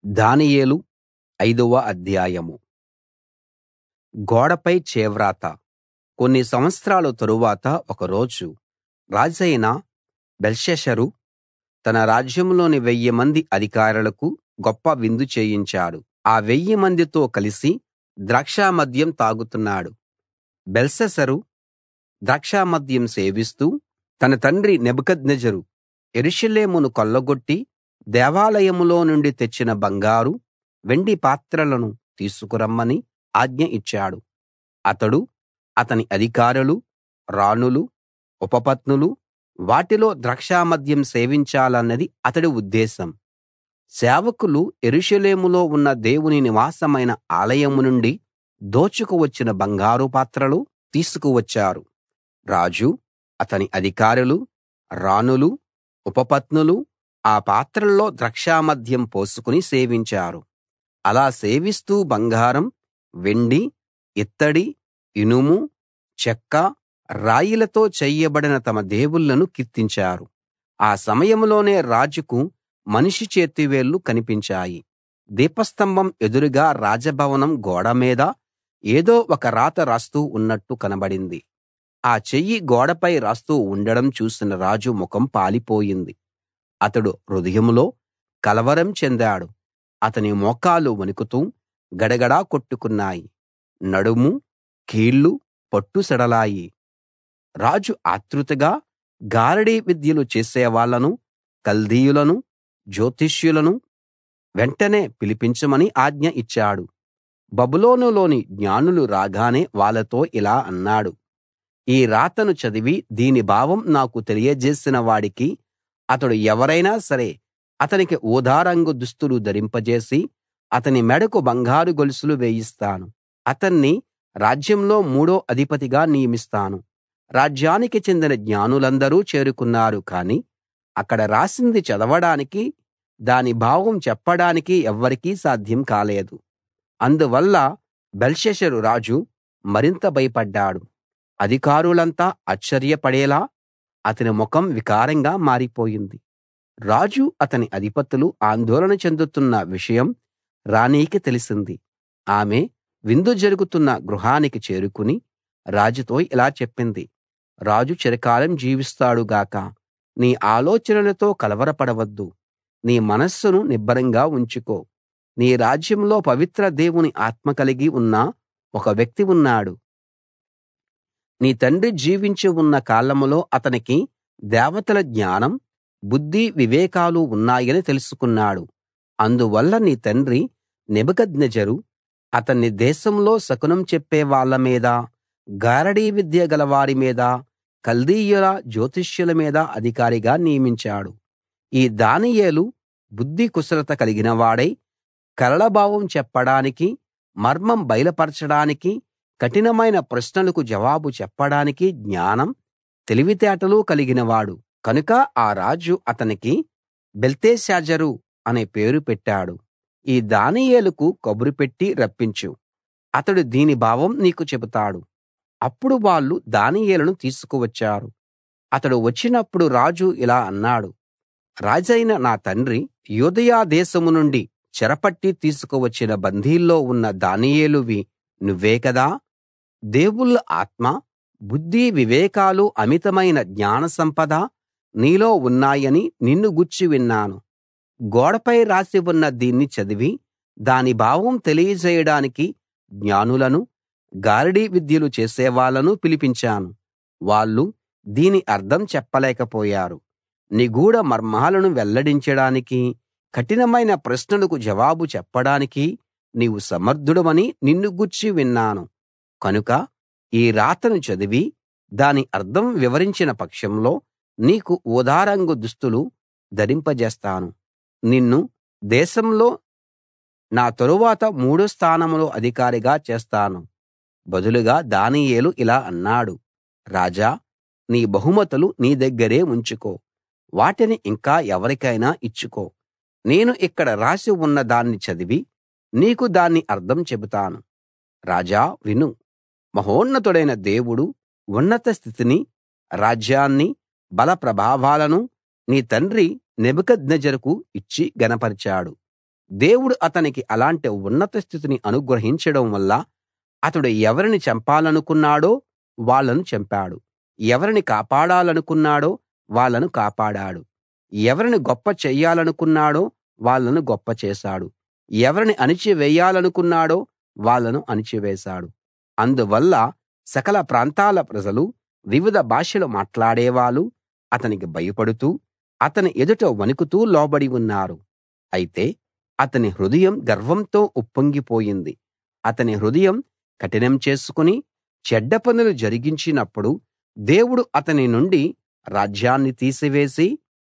దానియేలు ఐదవ అధ్యాయం గోడపై చేవ్రాత కొన్ని సంవత్సరాల తరువాత ఒక రోజు రాజైన బెల్షస్సరు తన రాజ్యంలోని వెయ్యి మంది అధికారులకు గొప్ప విందు చేయించాడు ఆ వెయ్యి మందితో కలిసి ద్రాక్షమద్యం తాగుతున్నాడు బెల్షస్సరు ద్రాక్షమద్యం సేవిస్తూ తన తండ్రి నెబుకద్నెజరు యెరూషలేమును కొల్లగొట్టి దేవాలయంలో నుండి తెచ్చిన బంగారు వెండి పాత్రలను తీసుకురమ్మని ఆజ్ఞ ఇచ్చాడు అతడు అతని అధికారులు రాణులు ఉపపత్నులు వాటిలో ద్రాక్షమద్యం సేవించాలన్నది అతడి ఉద్దేశం సేవకులు యెరూషలేములో ఉన్న దేవుని నివాసమైన ఆలయం నుండి దోచుకు వచ్చిన బంగారు పాత్రలు తీసుకువచ్చారు రాజు అతని అధికారులు రాణులు ఉపపత్నులు ఆ పాత్రల్లో ద్రాక్షమద్యం పోసుకుని సేవించారు అలా సేవిస్తూ బంగారం వెండి ఇత్తడి ఇనుము చెక్క రాయిలతో చెయ్యబడిన తమ దేవుళ్ళను కీర్తించారు ఆ సమయంలోనే రాజుకు మనిషి చేతివేళ్లు కనిపించాయి దీపస్తంభం ఎదురుగా రాజభవనం గోడ మీద ఏదో ఒక రాత రాస్తూ ఉన్నట్టు కనబడింది ఆ చెయ్యి గోడపై రాస్తూ ఉండడం చూసిన రాజు ముఖం పాలిపోయింది అతడు హృదయంలో కలవరం చెందాడు అతని మోకాళ్ళు వణుకుతూ గడగడా కొట్టుకున్నాయి నడుము కీళ్లు పట్టు సడలాయి రాజు ఆత్రుతగా గారడీ విద్యలు చేసేవాళ్ళను కల్దీయులను జ్యోతిష్యులను వెంటనే పిలిపించమని ఆజ్ఞ ఇచ్చాడు బబులోనులోని జ్ఞానులు రాగానే వాళ్ళతో ఇలా అన్నాడు ఈ రాతను చదివి దీని భావం నాకు తెలియజేసిన వాడికి అతడు ఎవరైనా సరే అతనికి ఊదా రంగు దుస్తులు ధరింపజేసి అతని మెడకు బంగారు గొలుసులు వేయిస్తాను అతన్ని రాజ్యంలో మూడో అధిపతిగా నియమిస్తాను రాజ్యానికి చెందిన జ్ఞానులందరూ చేరుకున్నారు కానీ అక్కడ రాసింది చదవడానికి దాని భావం చెప్పడానికి ఎవ్వరికీ సాధ్యం కాలేదు అందువల్ల బెల్షస్సరు రాజు మరింత భయపడ్డాడు అధికారులంతా ఆశ్చర్యపడేలా అతని ముఖం వికారంగా మారిపోయింది రాజు అతని అధిపతులు ఆందోళన చెందుతున్న విషయం రాణికి తెలిసింది ఆమె విందు జరుగుతున్న గృహానికి చేరుకుని రాజుతో ఇలా చెప్పింది రాజు చిరకాలం జీవిస్తాడు గాక నీ ఆలోచనలతో కలవరపడవద్దు నీ మనస్సును నిబ్బరంగా ఉంచుకో నీ రాజ్యంలో పవిత్ర దేవుని ఆత్మ కలిగి ఉన్న ఒక వ్యక్తి ఉన్నాడు నీ తండ్రి జీవించి ఉన్న కాలంలో అతనికి దేవతల జ్ఞానం బుద్ధి వివేకాలు ఉన్నాయని తెలుసుకున్నాడు అందువల్ల నీ తండ్రి నెబుకద్నెజరు అతన్ని దేశంలో శకునం చెప్పే వాళ్ళ మీద గారడీ విద్య గలవారి మీద కల్దీయుల జ్యోతిష్యుల మీద అధికారిగా నియమించాడు ఈ దానియేలు బుద్ధి కుశలత కలిగినవాడై కలల భావం చెప్పడానికి మర్మం బయలుపరచడానికి కఠినమైన ప్రశ్నలకు జవాబు చెప్పడానికి జ్ఞానం తెలివితేటలు కలిగినవాడు కనుక ఆ రాజు అతనికి బెల్తెషాజరు అనే పేరు పెట్టాడు ఈ దానియేలుకు కబురు పెట్టి రప్పించు అతడు దీని భావం నీకు చెబుతాడు అప్పుడు వాళ్ళు దానియేలును తీసుకువచ్చారు అతడు వచ్చినప్పుడు రాజు ఇలా అన్నాడు రాజైన నా తండ్రి యూదయ దేశం నుండి చెరపట్టి తీసుకువచ్చిన బందీల్లో ఉన్న దానియేలువి నువ్వే కదా దేవుళ్ళ ఆత్మ బుద్ధి వివేకాలు అమితమైన జ్ఞాన సంపద నీలో ఉన్నాయని నిన్ను గూర్చి విన్నాను గోడపై రాసి ఉన్న దీన్ని చదివి దాని భావం తెలియజేయడానికి జ్ఞానులను గారడీ విద్యలు చేసేవాళ్ళను పిలిపించాను వాళ్ళు దీని అర్థం చెప్పలేకపోయారు నిగూఢ మర్మాలను వెల్లడించడానికి కఠినమైన ప్రశ్నలకు జవాబు చెప్పడానికి నీవు సమర్థుడవని నిన్ను గూర్చి విన్నాను కనుక ఈ రాతను చదివి దాని అర్థం వివరించిన పక్షంలో నీకు ఊదారంగు దుస్తులు ధరింపజేస్తాను నిన్ను దేశంలో నా తరువాత మూడో స్థానంలో అధికారిగా చేస్తాను బదులుగా దానియేలు ఇలా అన్నాడు రాజా నీ బహుమతులు నీ దగ్గరే ఉంచుకో వాటిని ఇంకా ఎవరికైనా ఇచ్చుకో నేను ఇక్కడ రాసి ఉన్న దాన్ని చదివి నీకు దాని అర్థం చెబుతాను రాజా విను మహోన్నతుడైన దేవుడు ఉన్నత స్థితిని రాజ్యాన్ని బల ప్రభావాలను నీ తండ్రి నెబుకద్నెజరుకు ఇచ్చి ఘనపరిచాడు దేవుడు అతనికి అలాంటి ఉన్నత స్థితిని అనుగ్రహించడం వల్ల అతడు ఎవరిని చంపాలనుకున్నాడో వాళ్ళను చంపాడు ఎవరిని కాపాడాలనుకున్నాడో వాళ్ళను కాపాడాడు ఎవరిని గొప్ప చెయ్యాలనుకున్నాడో వాళ్ళను గొప్ప చేశాడు ఎవరిని అణిచివేయాలనుకున్నాడో వాళ్ళను అణిచివేశాడు అందువల్ల సకల ప్రాంతాల ప్రజలు వివిధ భాషలు మాట్లాడేవాళ్ళు అతనికి భయపడుతూ అతని ఎదుట వణుకుతూ లోబడి ఉన్నారు అయితే అతని హృదయం గర్వంతో ఉప్పొంగిపోయింది అతని హృదయం కఠినం చేసుకుని చెడ్డ పనులు జరిగించినప్పుడు దేవుడు అతని నుండి రాజ్యాన్ని తీసివేసి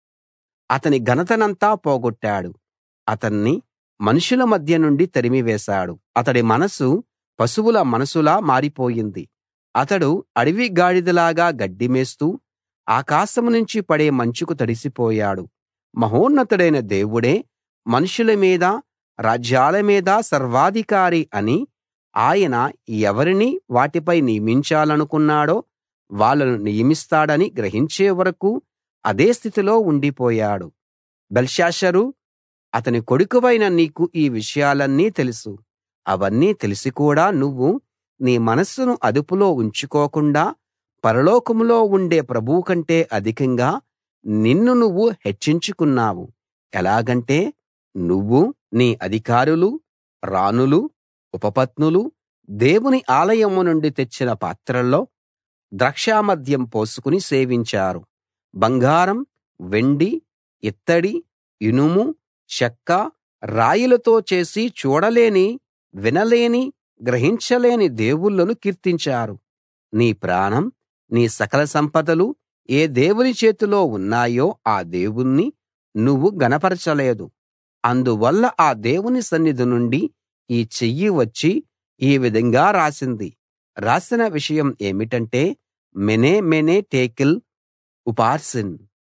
అతని ఘనతనంతా పోగొట్టాడు అతన్ని మనుషుల మధ్య నుండి తరిమివేశాడు అతడి మనసు పశువుల మనసులా మారిపోయింది అతడు అడవి గాడిదలాగా గడ్డి మేస్తూ ఆకాశం నుంచి పడే మంచుకు తడిసిపోయాడు మహోన్నతుడైన దేవుడే మనుషుల మీద రాజ్యాల మీద సర్వాధికారి అని ఆయన ఎవరిని వాటిపై నియమించాలనుకున్నాడో వాళ్ళను నియమిస్తాడని గ్రహించే వరకూ అదే స్థితిలో ఉండిపోయాడు బెల్షాస్సరూ అతని కొడుకువైన నీకు ఈ విషయాలన్నీ తెలుసు అవన్నీ తెలిసి కూడా నువ్వు నీ మనస్సును అదుపులో ఉంచుకోకుండా పరలోకంలో ఉండే ప్రభువు కంటే అధికంగా నిన్ను నువ్వు హెచ్చించుకున్నావు ఎలాగంటే నువ్వు నీ అధికారులు రాణులు ఉపపత్నులు దేవుని ఆలయం నుండి తెచ్చిన పాత్రల్లో ద్రాక్షామద్యం పోసుకుని సేవించారు బంగారం వెండి ఇత్తడి ఇనుము చెక్క రాయిలతో చేసి చూడలేని వినలేని గ్రహించలేని దేవుళ్ళను కీర్తించారు నీ ప్రాణం నీ సకల సంపదలు ఏ దేవుని చేతిలో ఉన్నాయో ఆ దేవుణ్ణి నువ్వు ఘనపరచలేదు అందువల్ల ఆ దేవుని సన్నిధి నుండి ఈ చెయ్యి వచ్చి ఈ విధంగా రాసింది రాసిన విషయం ఏమిటంటే మెనే మెనే టేకిల్ ఉపార్సిన్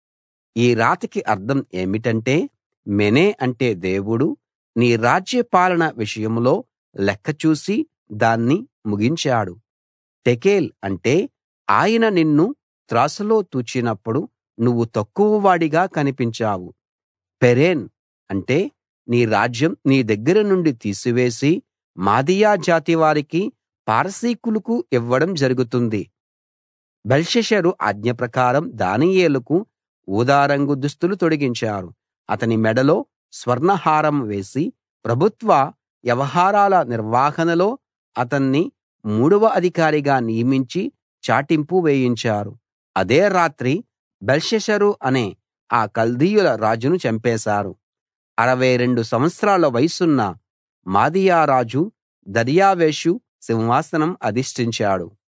ఈ రాతకి అర్థం ఏమిటంటే మెనే అంటే దేవుడు నీ రాజ్య పాలన విషయంలో లెక్క చూసి దాన్ని ముగించాడు టెకేల్ అంటే ఆయన నిన్ను త్రాసులో తూచినప్పుడు నువ్వు తక్కువవాడిగా కనిపించావు పెరేన్ అంటే నీ రాజ్యం నీ దగ్గర నుండి తీసివేసి మాదీయ జాతి వారికి పారసీకులకు ఇవ్వడం జరుగుతుంది బెల్షెషరు ఆజ్ఞ ప్రకారం దానియేలుకు ఊదారంగు దుస్తులు తొడిగించారు అతని మెడలో స్వర్ణహారం వేసి ప్రభుత్వ వ్యవహారాల నిర్వహణలో అతన్ని మూడవ అధికారిగా నియమించి చాటింపు వేయించారు అదే రాత్రి బెల్షెషరు అనే ఆ కల్దీయుల రాజును చంపేశారు అరవై రెండు సంవత్సరాల వయసున్న మాదీయ రాజు దర్యావేషు సింహాసనం అధిష్ఠించాడు